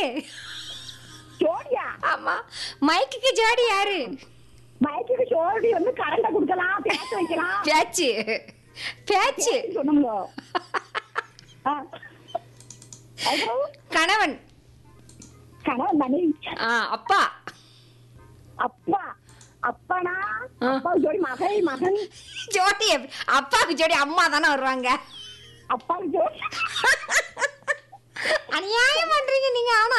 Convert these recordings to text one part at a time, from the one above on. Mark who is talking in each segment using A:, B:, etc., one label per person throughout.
A: ஜோடியா
B: ஆமா மைக்குக்கு ஜோடி யாரு
A: மைக்குக்கு ஜோடி வந்து கரண்ட குடுக்கலாம் பேச வைக்கலாம்
B: பேச்சு பேச்சு
A: சொன்னோம்ல ஆ. அப்புறம்
B: கணவன்
A: கணவன் மனைவி
B: ஆ அப்பா
A: அப்பா அப்பனா
B: ஆ.
A: அப்பா ஜோடி மகன் மகன்
B: ஜோடி எப்படி- அப்பாவுக்கு ஜோடி அம்மா தானே வருவாங்க
A: அப்பா ஜோடி
B: அநியாயம் பண்றீங்க நீங்க ஆனா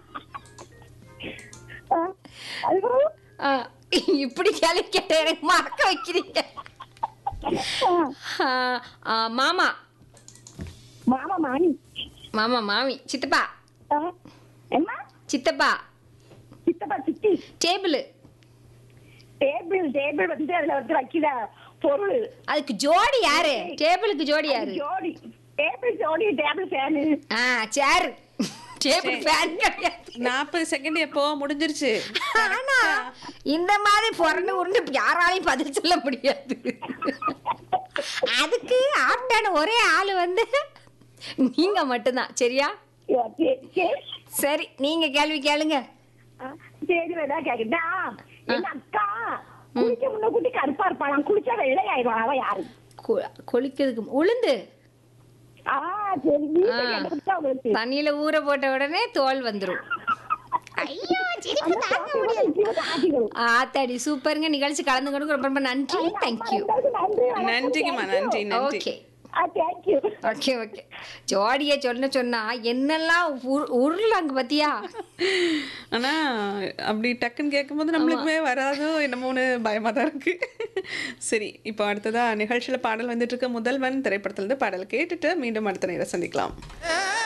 A: ஆ. அதுக்கப்புறம்
B: ஆ, இப்படி கேள்வி கேட்ட எனக்கு மறக்க வைக்கிறீங்க
A: ஆ.
B: ஆ, ஆ, மாமா
A: மாமா மாமி
B: மாமா மாமி சித்தப்பா
A: ஆ. என்ன
B: சித்தப்பா
A: சித்தப்பா சித்தி
B: டேபிள்
A: டேபிள் டேபிள் வந்து அதுல வந்து வைக்கிற பொருள்
B: அதுக்கு ஜோடி யாரு டேபிளுக்கு ஜோடி
A: அது
B: யாரு
A: ஜோடி டேபிள் ஜோடி டேபிள் ஃபேனு
B: ஆ சேர் டேபிள் ஃபேன் கிடையாது
C: நாற்பது செகண்ட் எப்போ முடிஞ்சிருச்சு
B: ஆனா இந்த மாதிரி புரண்டு உருண்டு யாராலையும் பதில் சொல்ல முடியாது அதுக்கு ஆப்டான ஒரே ஆளு வந்து நீங்க மட்டும்தான் சரியா சரி நீங்க கேள்வி கேளுங்க
A: ஆ, சரி வேணா கேக்குதா எங்க அக்கா குளிக்க முன்ன குட்டி கருப்பா இருப்பாளாம் குளிச்சா வெள்ளை ஆயிடும் அவ யாரு
B: கொ- கொளிக்கிறதுக்கு உளுந்து
A: ஆ சரி வீட்டுல
B: ஆ.
A: கண்டுபிடிச்சா உங்களுக்கு
B: தண்ணியில ஊற போட்ட உடனே தோல் வந்துரும் ஐயோ சிரிப்பு
A: அந்த
B: தாங்க
A: பாட்டு கூட இப்படி ஆட்டிக்கணும்.
B: ஆத்தாடி சூப்பருங்க நிகழ்ச்சி கலந்துக்கணும் ரொம்ப ரொம்ப நன்றி தேங்க்யூ
A: நன்றி வணக்கம்.
C: நன்றிங்கம்மா நன்றி நன்றி
B: ஓகே
A: ஆ தேங்க்யூ
B: ஓகே ஓகே ஜோடியை சொன்ன சொன்னா என்னெல்லாம் உரு- உருளாங்க பாத்தியா
C: ஆனா அப்படி டக்குன்னு கேட்கும்போது நம்மளுக்குமே வராதோ என்னமோன்னு பயமா தான் இருக்கு சரி இப்போ அடுத்ததா நிகழ்ச்சியில பாடல் வந்துட்டு இருக்க முதல்வன் திரைப்படத்துல இருந்து பாடல் கேட்டுட்டு மீண்டும் அடுத்த நேரம் சந்திக்கலாம்